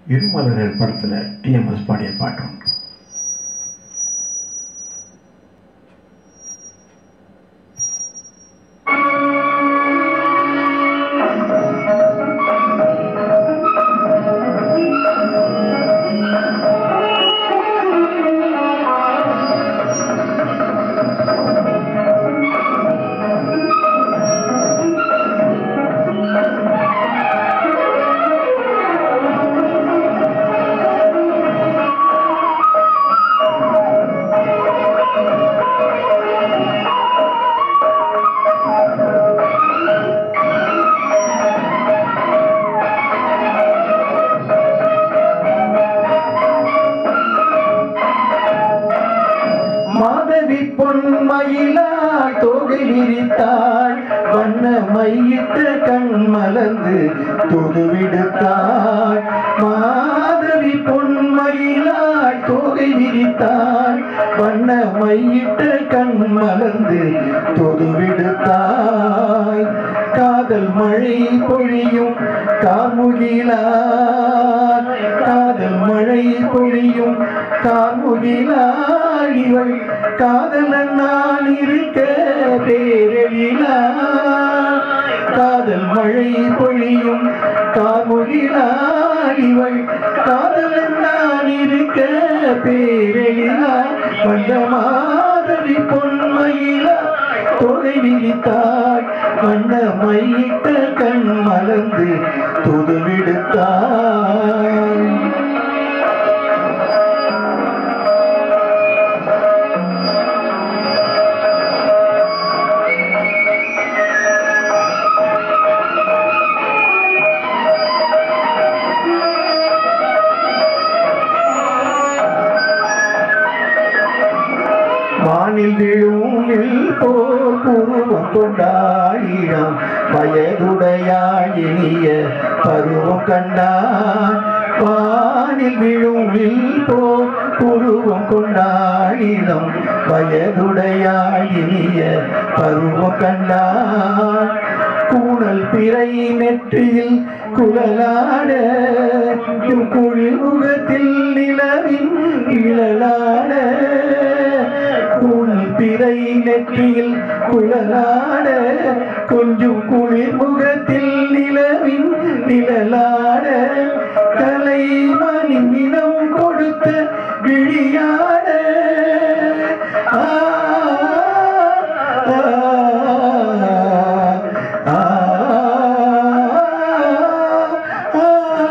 இருமலர்கள் படத்துல டிஎம்எஸ் பாடிய பாட்டு உண்டு மாதவி பொன்மயிலாள் தொகை விரித்தாள் வண்ண மையிட்டு கண் மலர்ந்து தொடுவிடுத்தாள் மாதவி பொன்மயிலாள் தொகை விரித்தாள் வண்ண மையிட்டு கண் மலர்ந்து தொடுவிடுத்தாள் காதல் மழை பொழியும் கார்முகிலார் காதல் மழை பொழியும் கார்முகிலார் இவள் காதலன் நான் இருக்க பேரெழிலார் காதல் மழை பொழியும் கார்முகிலார் இவள் காதலன் நான் இருக்க பேரெழிலார் வந்த மாதவி பொன்மயிலார் தொகை விரித்தாள் வண்ண மையிட்ட கண் மலர்ந்து துதுவிடுத்தாள் வானில் விழுமில் போர் புருவம் கொண்டாயிடம் வயதுடையாள் இனிய பருவம் கண்டான் வானில் விழுமில் போர் புருவம் கொண்டாயிடம் வயதுடையாள் இனிய பருவம் கண்டான் கூணல் பிறை நெற்றியில் குழலாட குழிமுகத்தில் நிலவின் இழலாட கூணல் பிறை நெற்றியில் குழலாட கொஞ்சம் குளிர் முகத்தில் நிலவின் நிழலாட கலை மணிமினம் கொடுத்த விழியாட ஆ, ஆ, ஆ, ஆ,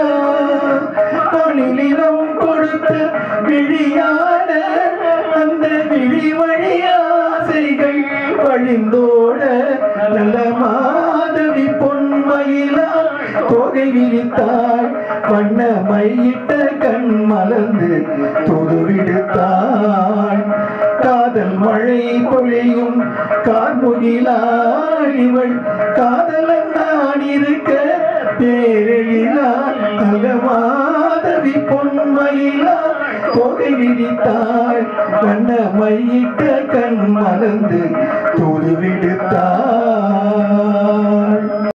மணிநிலம் கொடுத்த விழியாட அந்த விழி வழியாசைகள் வழிந்தோட நல்ல மாதவி பொன்மயிலா தொகை விரித்தாள் வண்ண மையிட்ட கண் மலர்ந்து தொடுவிடுத்தாள் காதல் மழை பொழியும் கார்முகிலாள் இவள் காதலன் நான் இருக்க பேரெழிலா நல்ல மாதவி பொன்மயிலா தொகை விரித்தாள் வண்ண மையிட்ட கண் மலர்ந்து தொடுவிடுத்தாள்